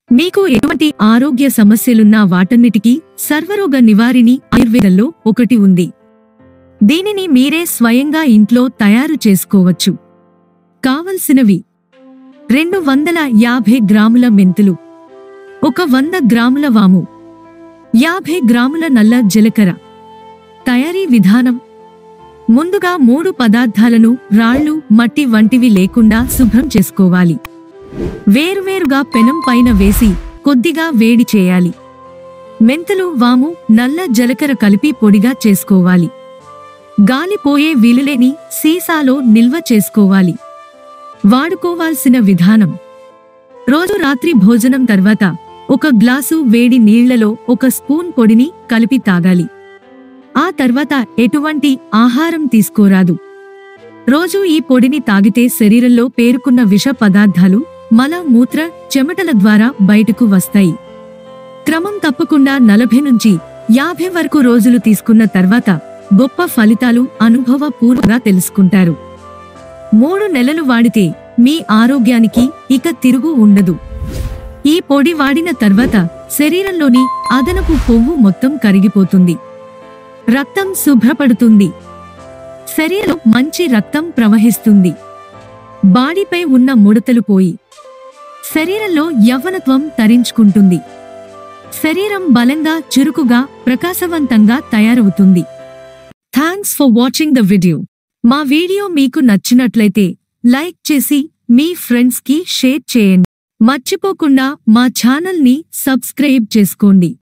మీకు ఎటువంటి ఆరోగ్య సమస్యలున్నా వాటన్నిటికీ సర్వరోగ నివారిణి ఆయుర్వేదంలో ఒకటి ఉంది దీనిని మీరే స్వయంగా ఇంట్లో తయారు చేసుకోవచ్చు కావలసినవి రెండు వందల యాభై గ్రాముల మెంతులు ఒక వంద గ్రాముల వాము యాభై గ్రాముల నల్ల జీలకర్ర తయారీ విధానం ముందుగా మూడు పదార్థాలను రాళ్ళు మట్టి వంటివి లేకుండా శుభ్రం చేసుకోవాలి వేరువేరుగా పెనం పైన వేసి కొద్దిగా వేడి చేయాలి మెంతులు వాము నల్ల జలకర కలిపి పొడిగా చేసుకోవాలి గాలిపోయే వీలులేని సీసాలో నిల్వ చేసుకోవాలి వాడుకోవాల్సిన విధానం రోజు రాత్రి భోజనం తర్వాత ఒక గ్లాసు వేడి నీళ్లలో ఒక స్పూన్ పొడిని కలిపి తాగాలి ఆ తర్వాత ఎటువంటి ఆహారం తీసుకోరాదు రోజు ఈ పొడిని తాగితే శరీరంలో పేరుకున్న విష పదార్థాలు మల మూత్ర చెమటల ద్వారా బయటకు వస్తాయి క్రమం తప్పకుండా నలభై నుంచి యాభై వరకు రోజులు తీసుకున్న తర్వాత గొప్ప ఫలితాలు అనుభవపూర్వకంగా తెలుసుకుంటారు మూడు నెలలు వాడితే మీ ఆరోగ్యానికి ఇక తిరుగు ఉండదు ఈ పొడి వాడిన తర్వాత శరీరంలోని అదనపు కొవ్వు మొత్తం కరిగిపోతుంది రక్తం శుభ్రపడుతుంది శరీరం మంచి రక్తం ప్రవహిస్తుంది బాడీపై ఉన్న ముడతలు పోయి శరీరంలో యవ్వనత్వం తరించుకుంటుంది శరీరం బలంగా చురుకుగా ప్రకాశవంతంగా తయారవుతుంది thanks for watching the video మా వీడియో మీకు నచ్చినట్లయితే లైక్ చేసి మీ ఫ్రెండ్స్ కి షేర్ చేయండి మర్చిపోకుండా మా ఛానల్ ని సబ్స్క్రైబ్ చేసుకోండి